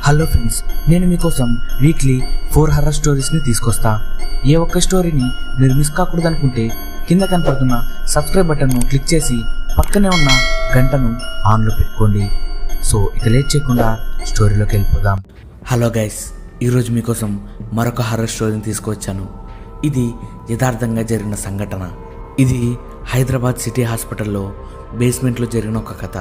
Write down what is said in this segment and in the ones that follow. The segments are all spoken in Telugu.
హలో ఫ్రెండ్స్ నేను మీకోసం వీక్లీ ఫోర్ హర్రర్ స్టోరీస్ని తీసుకొస్తా ఏ ఒక్క స్టోరీని మీరు మిస్ కాకూడదు అనుకుంటే కింద కనపడుతున్న సబ్స్క్రైబ్ బటన్ను క్లిక్ చేసి పక్కనే ఉన్న గంటను ఆన్లో పెట్టుకోండి సో ఇక లేట్ చేయకుండా స్టోరీలోకి వెళ్ళిపోదాం హలో గైస్ ఈరోజు మీకోసం మరొక హర్రర్ స్టోరీని తీసుకువచ్చాను ఇది యథార్థంగా జరిగిన సంఘటన ఇది హైదరాబాద్ సిటీ హాస్పిటల్లో బేస్మెంట్లో జరిగిన ఒక కథ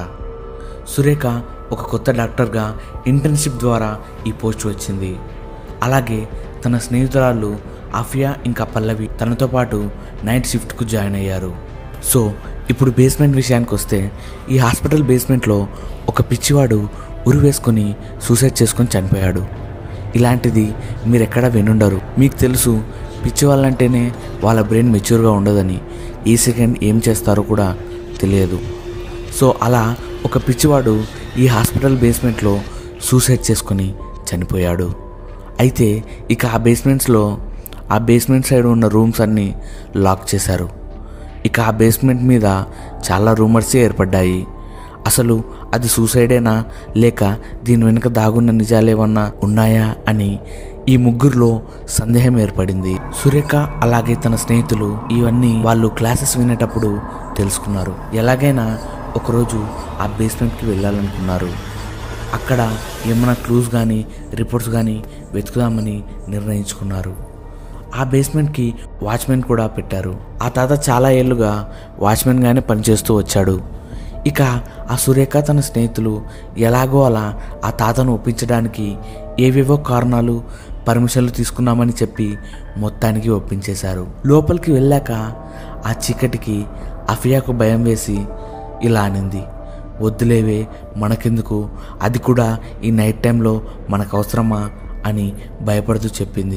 సురేఖ ఒక కొత్త డాక్టర్గా ఇంటర్న్షిప్ ద్వారా ఈ పోస్ట్ వచ్చింది అలాగే తన స్నేహితురాళ్ళు అఫియా ఇంకా పల్లవి తనతో పాటు నైట్ షిఫ్ట్కు జాయిన్ అయ్యారు సో ఇప్పుడు బేస్మెంట్ విషయానికి వస్తే ఈ హాస్పిటల్ బేస్మెంట్లో ఒక పిచ్చివాడు ఉరి వేసుకొని సూసైడ్ చేసుకొని చనిపోయాడు ఇలాంటిది మీరు ఎక్కడ వినుండరు మీకు తెలుసు పిచ్చి వాళ్ళంటేనే వాళ్ళ బ్రెయిన్ మెచ్యూర్గా ఉండదని ఈ సెకండ్ ఏం చేస్తారో కూడా తెలియదు సో అలా ఒక పిచ్చివాడు ఈ హాస్పిటల్ బేస్మెంట్లో సూసైడ్ చేసుకొని చనిపోయాడు అయితే ఇక ఆ బేస్మెంట్స్లో ఆ బేస్మెంట్ సైడ్ ఉన్న రూమ్స్ అన్నీ లాక్ చేశారు ఇక ఆ బేస్మెంట్ మీద చాలా రూమర్సే ఏర్పడ్డాయి అసలు అది సూసైడేనా లేక దీని వెనుక దాగున్న నిజాలేమన్నా ఉన్నాయా అని ఈ ముగ్గురులో సందేహం ఏర్పడింది సురేఖ అలాగే తన స్నేహితులు ఇవన్నీ వాళ్ళు క్లాసెస్ వినేటప్పుడు తెలుసుకున్నారు ఎలాగైనా ఒకరోజు ఆ బేస్మెంట్కి వెళ్ళాలనుకున్నారు అక్కడ ఏమైనా క్లూస్ కానీ రిపోర్ట్స్ కానీ వెతుకుదామని నిర్ణయించుకున్నారు ఆ బేస్మెంట్కి వాచ్మెన్ కూడా పెట్టారు ఆ తాత చాలా ఏళ్ళుగా వాచ్మెన్గానే పనిచేస్తూ వచ్చాడు ఇక ఆ సురేఖ తన స్నేహితులు ఎలాగో అలా ఆ తాతను ఒప్పించడానికి ఏవేవో కారణాలు పర్మిషన్లు తీసుకున్నామని చెప్పి మొత్తానికి ఒప్పించేశారు లోపలికి వెళ్ళాక ఆ చీకటికి అఫియాకు భయం వేసి ఇలా అనింది వద్దులేవే మనకెందుకు అది కూడా ఈ నైట్ టైంలో మనకు అవసరమా అని భయపడుతూ చెప్పింది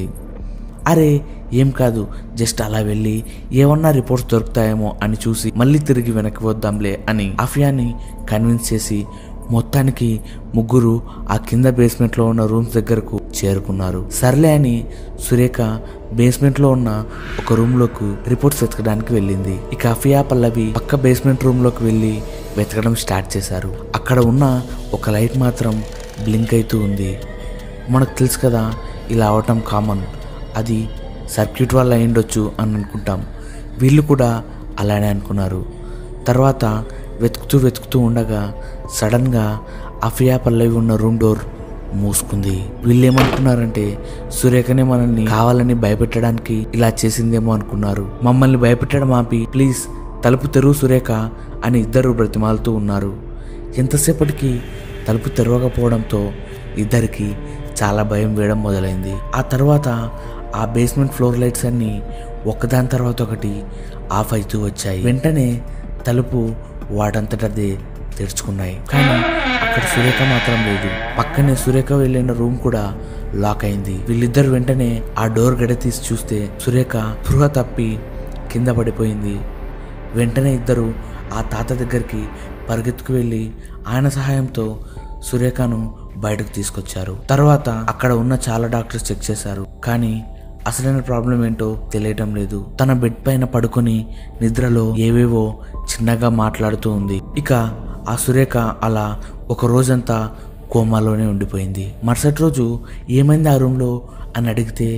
అరే ఏం కాదు జస్ట్ అలా వెళ్ళి ఏమన్నా రిపోర్ట్స్ దొరుకుతాయేమో అని చూసి మళ్ళీ తిరిగి వెనక్కి వద్దాంలే అని అఫియాని కన్విన్స్ చేసి మొత్తానికి ముగ్గురు ఆ కింద బేస్మెంట్లో ఉన్న రూమ్స్ దగ్గరకు చేరుకున్నారు సర్లే అని సురేఖ బేస్మెంట్లో ఉన్న ఒక రూమ్లోకి రిపోర్ట్స్ వెతకడానికి వెళ్ళింది ఇక అఫియా పల్లవి పక్క బేస్మెంట్ రూమ్లోకి వెళ్ళి వెతకడం స్టార్ట్ చేశారు అక్కడ ఉన్న ఒక లైట్ మాత్రం బ్లింక్ అవుతూ ఉంది మనకు తెలుసు కదా ఇలా అవటం కామన్ అది సర్క్యూట్ వల్ల అయిండొచ్చు అని అనుకుంటాం వీళ్ళు కూడా అలానే అనుకున్నారు తర్వాత వెతుకుతూ వెతుకుతూ ఉండగా సడన్గా అఫియా పల్లవి ఉన్న రూమ్ డోర్ మూసుకుంది వీళ్ళు ఏమనుకున్నారంటే సురేఖనే మనల్ని కావాలని భయపెట్టడానికి ఇలా చేసిందేమో అనుకున్నారు మమ్మల్ని భయపెట్టడం ఆపి ప్లీజ్ తలుపు తెరువు సురేఖ అని ఇద్దరు బ్రతిమాలుతూ ఉన్నారు ఎంతసేపటికి తలుపు తెరవకపోవడంతో ఇద్దరికి చాలా భయం వేయడం మొదలైంది ఆ తర్వాత ఆ బేస్మెంట్ ఫ్లోర్ లైట్స్ అన్నీ ఒకదాని తర్వాత ఒకటి ఆఫ్ అవుతూ వచ్చాయి వెంటనే తలుపు వాటంతటదే తెరుచుకున్నాయి కానీ అక్కడ సురేఖ మాత్రం లేదు పక్కనే సురేఖ వెళ్ళిన రూమ్ కూడా లాక్ అయింది వీళ్ళిద్దరు వెంటనే ఆ డోర్ గడ తీసి చూస్తే సురేఖ స్పృహ తప్పి కింద పడిపోయింది వెంటనే ఇద్దరు ఆ తాత దగ్గరికి పరిగెత్తుకు వెళ్ళి ఆయన సహాయంతో సురేఖను బయటకు తీసుకొచ్చారు తర్వాత అక్కడ ఉన్న చాలా డాక్టర్స్ చెక్ చేశారు కానీ అసలైన ప్రాబ్లం ఏంటో తెలియటం లేదు తన బెడ్ పైన పడుకొని నిద్రలో ఏవేవో చిన్నగా మాట్లాడుతూ ఉంది ఇక ఆ సురేఖ అలా ఒక రోజంతా కోమాలోనే ఉండిపోయింది మరుసటి రోజు ఏమైంది ఆ రూమ్లో అని అడిగితే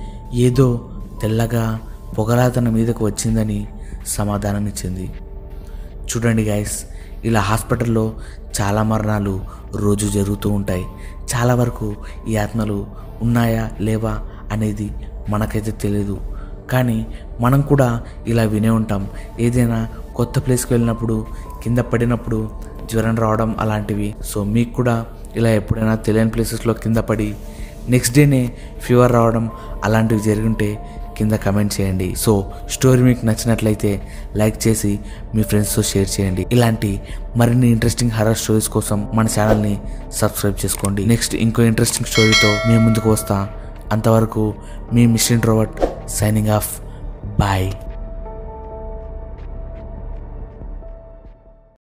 ఏదో తెల్లగా పొగలా తన మీదకు వచ్చిందని సమాధానం ఇచ్చింది చూడండి గైస్ ఇలా హాస్పిటల్లో చాలా మరణాలు రోజు జరుగుతూ ఉంటాయి చాలా వరకు ఈ ఆత్మలు ఉన్నాయా లేవా అనేది మనకైతే తెలియదు కానీ మనం కూడా ఇలా వినే ఉంటాం ఏదైనా కొత్త ప్లేస్కి వెళ్ళినప్పుడు కింద పడినప్పుడు జ్వరం రావడం అలాంటివి సో మీకు కూడా ఇలా ఎప్పుడైనా తెలియని ప్లేసెస్లో కింద పడి నెక్స్ట్ డేనే ఫీవర్ రావడం అలాంటివి జరిగి కింద కమెంట్ చేయండి సో స్టోరీ మీకు నచ్చినట్లయితే లైక్ చేసి మీ ఫ్రెండ్స్తో షేర్ చేయండి ఇలాంటి మరిన్ని ఇంట్రెస్టింగ్ హర్రర్ స్టోరీస్ కోసం మన ఛానల్ని సబ్స్క్రైబ్ చేసుకోండి నెక్స్ట్ ఇంకో ఇంట్రెస్టింగ్ స్టోరీతో మీ ముందుకు వస్తా అంతవరకు మీ mission robot signing off bye